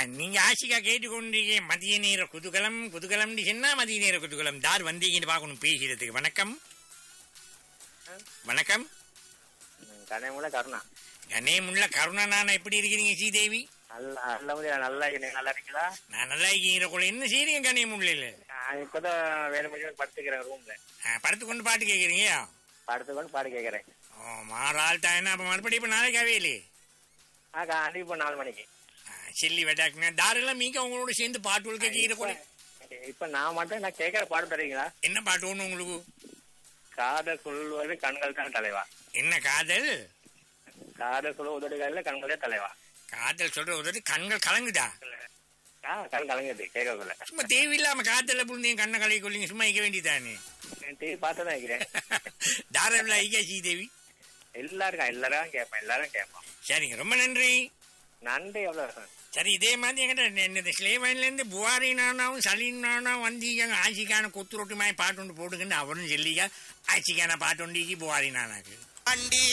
நீங்க ஆசிகா கேட்டுக்கொண்டீங்க மதிய நேர குதூகலம் குதூகலம் சொன்னா மதிய நேர குதூகலம் தார் வந்தீங்கன்னு பார்க்கணும் பேசுறதுக்கு வணக்கம் வணக்கம் கனைமுல கருணா கணேமுள்ள கருணாநானா எப்படி இருக்கிறீங்க ஸ்ரீதேவி நல்ல நல்ல முடியா நல்லா இருக்கீங்க நல்லா இருக்கீங்களா நான் நல்லா இருக்கிற கூட என்ன செய்றீங்க கணேமுள்ள நான் இப்பதான் வேலை முடிஞ்சு படுத்துக்கிறேன் ரூம்ல படுத்து கொண்டு பாட்டு கேட்குறீங்க படுத்துக்கொண்டு பாடு கேட்கறேன் ஓ மாறாள் தான் அப்ப மறுபடியும் இப்ப நாளைக்காவே இல்லையே ஆ காண்டி இப்போ நாலு மணிக்கு செல்லி வெட்டாக்குனா தாரெல்லாம் மீக்க உங்களோட சேர்ந்து பாட்டு கேட்கிற கூட இப்ப நான் மட்டும் நான் கேட்கற பாடு தருவீங்களா என்ன பாட்டு ஒண்ணு உங்களுக்கு காதல் சொல்வது கண்கள் தான் தலைவா என்ன காதல் காதல் சொல்ல உதடுகள்ல கண்களே தலைவா காதல் சொல்ற உதவி கண்கள் கலங்குதா ஆ கண் கலங்குது கேட்கக்குள்ள சும்மா தேவையில்லாம காதல புரிஞ்சு கண்ணை கலை கொள்ளிங்க சும்மா இருக்க வேண்டியதானே டிவி பார்த்து தான் இருக்கிறேன் தாராளம் ஐயா ஸ்ரீதேவி எல்லாருக்கும் எல்லாரும் கேட்பேன் எல்லாரும் கேட்போம் சரிங்க ரொம்ப நன்றி நன்றி எவ்வளவு சரி இதே மாதிரி எங்கிட்ட இந்த ஸ்லேவன்ல இருந்து புவாரி நானாவும் சலீம் நானாவும் வந்து எங்க ஆட்சிக்கான கொத்து ரொட்டி மாதிரி பாட்டு ஒன்று போட்டுக்கின்னு அவரும் சொல்லிக்க ஆட்சிக்கான பாட்டு ஒண்டிக்கு புவாரி நானாக்கு வண்டி